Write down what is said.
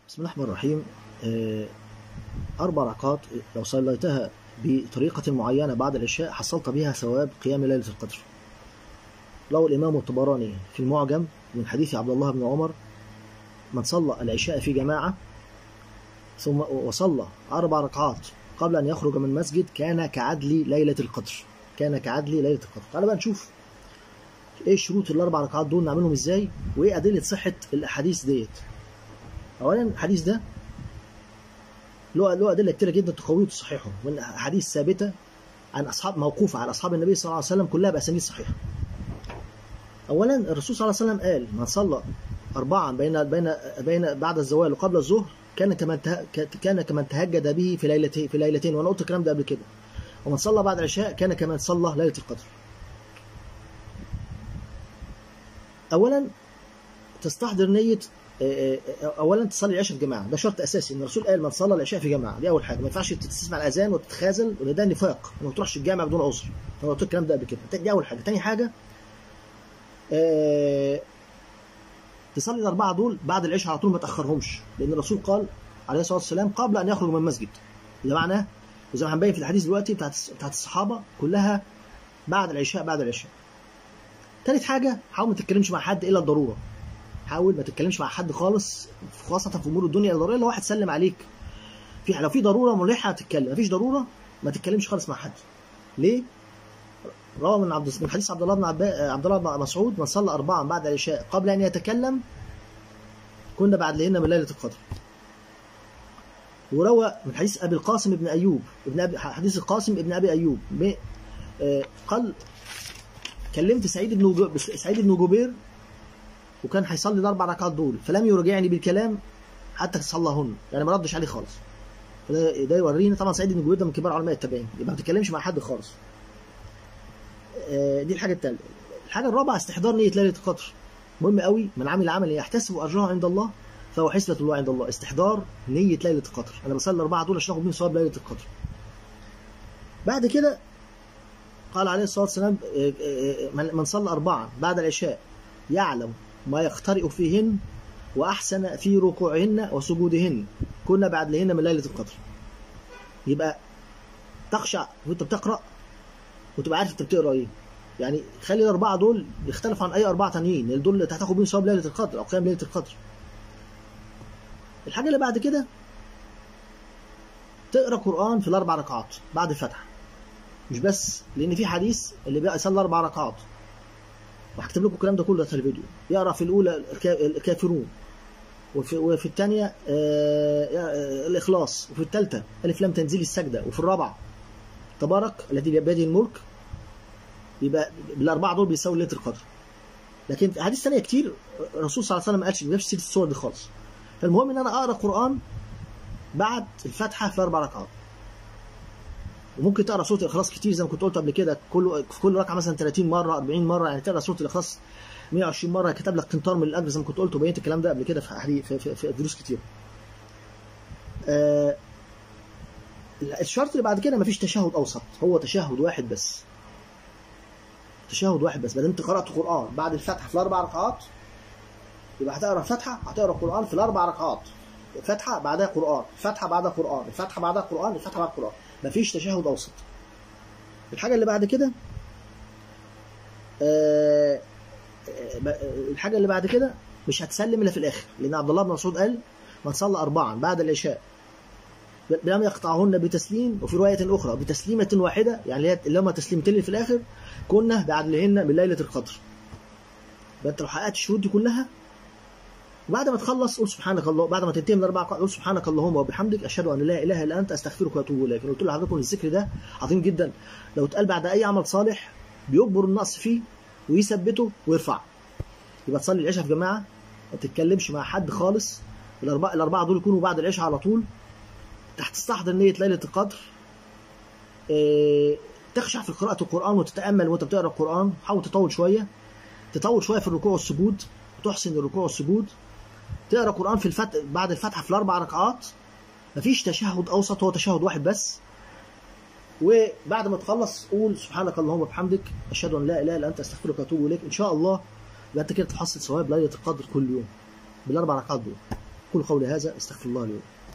بسم الله الرحمن الرحيم آه، أربع ركعات لو صليتها بطريقة معينة بعد العشاء حصلت بها ثواب قيام ليلة القدر روى الإمام الطبراني في المعجم من حديث عبد الله بن عمر من صلى العشاء في جماعة ثم وصلى أربع ركعات قبل أن يخرج من المسجد كان كعدل ليلة القدر كان كعدل ليلة القدر تعال بقى نشوف ايه شروط الاربع ركعات دول نعملهم ازاي وايه ادله صحه الاحاديث ديت اولا الحديث ده له له ادله كتيره جدا تقويه وتصححه من احاديث ثابته عن اصحاب موقوفه على اصحاب النبي صلى الله عليه وسلم كلها باسانيد صحيحه اولا الرسول صلى الله عليه وسلم قال من صلى اربعا بين بين بين بعد الزوال وقبل الظهر كان كمن كان كمن تهجد به في ليلتين في ليلتين وانا قلت الكلام ده قبل كده ومن صلى بعد العشاء كان كمن صلى ليله القدر اولا تستحضر نيه اولا تصلي العشاء في جماعه ده شرط اساسي ان الرسول قال من صلى العشاء في جماعه دي اول حاجه ما ينفعش تسمع الاذان وتتخاذل وان ده نفاق ما تروحش الجامع بدون عذر انا قلت الكلام ده قبل كده دي اول حاجه تاني حاجه آه تصلي الاربعه دول بعد العشاء على طول ما تاخرهمش لان الرسول قال عليه الصلاه والسلام قبل ان يخرج من المسجد ده معناه وزي ما هنبين في الحديث دلوقتي بتاعت بتاعت الصحابه كلها بعد العشاء بعد العشاء تالت حاجه حاول ما تتكلمش مع حد الا الضروره حاول ما تتكلمش مع حد خالص خاصه في امور الدنيا الضروريه لو واحد سلم عليك في لو في ضروره ملحه تتكلم مفيش ضروره ما تتكلمش خالص مع حد ليه روى من عبد من حديث عبد الله بن عبا... عبد الله بن مسعود من صلى اربعا بعد العشاء قبل ان يتكلم كنا بعد لهن من ليله القدر وروى من حديث ابي القاسم بن ايوب ابن أبي حديث القاسم ابن ابي ايوب ب... آه قال كلمت سعيد بن جو... سعيد بن جبير وكان هيصلي الاربع ركعات دول فلم يراجعني بالكلام حتى صلاهن يعني ما ردش عليه خالص فده ده يورينا طبعا سعيد بن جبير ده من كبار علماء التابعين يبقى ما تتكلمش مع حد خالص آه دي الحاجه الثالثه الحاجه الرابعه استحضار نيه ليله القدر مهم قوي من عمل عمل يحتسب اجرها عند الله فهو حسبة الله عند الله استحضار نية ليلة القدر أنا بصلي الأربعة دول عشان آخد منهم ثواب ليلة القدر بعد كده قال عليه الصلاة والسلام من صلى أربعة بعد العشاء يعلم ما يخترئ فيهن وأحسن في ركوعهن وسجودهن كنا بعد لهن من ليلة القدر يبقى تخشع وانت بتقرأ وتبقى عارف انت بتقرأ ايه يعني خلي الأربعة دول يختلفوا عن أي أربعة تانيين لأن دول اللي هتاخد بيهم ثواب ليلة القدر أو قيام ليلة القدر الحاجة اللي بعد كده تقرا قرآن في الأربع ركعات بعد الفتح مش بس لأن في حديث اللي بقى يصلي أربع ركعات وهكتب لكم الكلام ده كله في الفيديو يقرا في الأولى الكافرون وفي, وفي الثانية الإخلاص وفي الثالثة ألف لام تنزيل السجدة وفي الرابعة تبارك الذي بيده الملك يبقى بالأربعة دول بيساوي ليلة القدر لكن في أحاديث ثانية كتير الرسول صلى الله عليه وسلم ما قالش ما جابش سيرة الصور دي خالص فالمهم ان انا اقرا قران بعد الفاتحه في الاربع ركعات وممكن تقرا سوره الاخلاص كتير زي ما كنت قلت قبل كده كل في كل ركعه مثلا 30 مره 40 مره يعني تقرا سوره الاخلاص 120 مره كتب لك قنطار من الاجر زي ما كنت قلت وبينت الكلام ده قبل كده في حديث في, في, في دروس كتير. آه الشرط اللي بعد كده مفيش تشهد اوسط هو تشهد واحد بس. تشهد واحد بس ما دام انت قرات قران بعد الفاتحه في الاربع ركعات يبقى هتقرا الفاتحه هتقرا قران في الاربع ركعات الفاتحه بعدها قران الفاتحه بعدها قران الفاتحه بعدها قران الفاتحه بعدها قران مفيش تشهد اوسط الحاجه اللي بعد كده آه الحاجه اللي بعد كده مش هتسلم الا في الاخر لان عبد الله بن مسعود قال من صلى اربعا بعد العشاء لم يقطعهن بتسليم وفي روايه اخرى بتسليمه واحده يعني اللي هم تسليمتين في الاخر كنا بعدلهن من ليله القدر انت لو حققت الشروط دي كلها وبعد ما تخلص قول سبحانك الله بعد ما تنتهي من الاربع قول سبحانك اللهم وبحمدك اشهد ان لا اله الا انت استغفرك واتوب اليك قلت لحضراتكم الذكر ده عظيم جدا لو اتقال بعد اي عمل صالح بيجبر النقص فيه ويثبته ويرفع يبقى تصلي العشاء في جماعه ما تتكلمش مع حد خالص الاربعه الاربعه دول يكونوا بعد العشاء على طول تحت تستحضر نيه ليله القدر إيه تخشع في قراءه القران وتتامل وانت بتقرا القران حاول تطول شويه تطول شويه في الركوع والسجود وتحسن الركوع والسجود تقرا قران في الفتح بعد الفتحه في الاربع ركعات مفيش تشهد اوسط هو تشهد واحد بس وبعد ما تخلص قول سبحانك اللهم وبحمدك اشهد ان لا اله الا انت استغفرك واتوب اليك ان شاء الله يبقى انت كده تحصل ثواب ليله القدر كل يوم بالاربع ركعات دول أقول قولي هذا استغفر الله لي ولكم